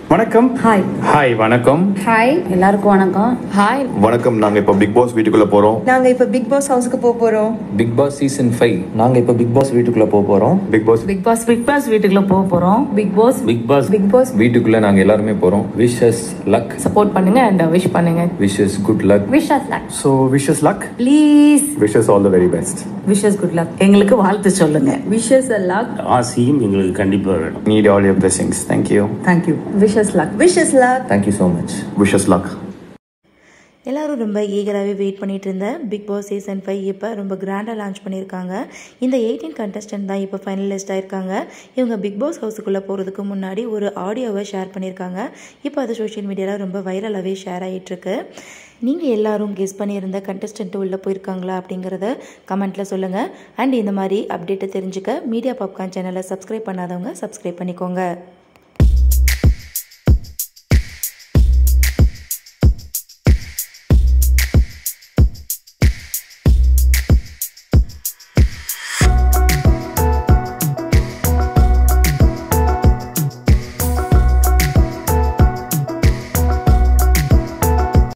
வணக்கம் hi hi வணக்கம் hi எல்லாருக்கும் வணக்கம் ஹாய் வணக்கம் நாங்க இப்போ பிக் பாஸ் வீட்டுக்குள்ள போறோம் நாங்க இப்ப பிக் பாஸ் ஹவுஸ்க்கு போக போறோம் பிக் பாஸ் சீசன் ஃபைவ் நாங்கள் இப்போ பிக் பாஸ் வீட்டுக்குள்ளே போக போகிறோம் big boss big boss big boss வீட்டுக்குள்ள போக போறோம் big boss big boss big boss வீட்டுக்குள்ளே நாங்கள் எல்லாருமே போகிறோம் விஷஸ் லக் சப்போர்ட் பண்ணுங்க அண்ட் விஷ் பண்ணுங்க wishes good luck wish us luck so wishes luck please wishes all the very best wishes good luck எங்களுக்கு வாழ்த்து சொல்லுங்க விஷஸ் லக் ஆசையும் எங்களுக்கு கண்டிப்பாக வேணும் need all your blessings thank you thank you wishes luck wishes luck thank you so much wishes luck எல்லாரும் ரொம்ப ஈகராகவே wait பண்ணிட்டு இருந்த பிக் பாஸ் சீசன் ஃபைவ் இப்போ ரொம்ப கிராண்டாக லான்ச் பண்ணியிருக்காங்க இந்த எயிட்டீன் கண்டஸ்டன்ட் தான் இப்போ ஃபைனலிஸ்ட் ஆயிருக்காங்க இவங்க பிக் பாஸ் ஹவுஸுக்குள்ளே போகிறதுக்கு முன்னாடி ஒரு ஆடியோவை ஷேர் பண்ணியிருக்காங்க இப்போ அது சோஷியல் மீடியாவில் ரொம்ப வைரலாகவே ஷேர் ஆகிட்டுருக்கு நீங்கள் எல்லாரும் கெஸ் பண்ணியிருந்த கண்டஸ்டன்ட்டு உள்ளே போயிருக்காங்களா அப்படிங்கிறத கமெண்ட்டில் சொல்லுங்கள் அண்ட் இந்த மாதிரி அப்டேட்டை தெரிஞ்சுக்க மீடியா பாப்கார்ன் சேனலை சப்ஸ்கிரைப் பண்ணாதவங்க சப்ஸ்கிரைப் பண்ணிக்கோங்க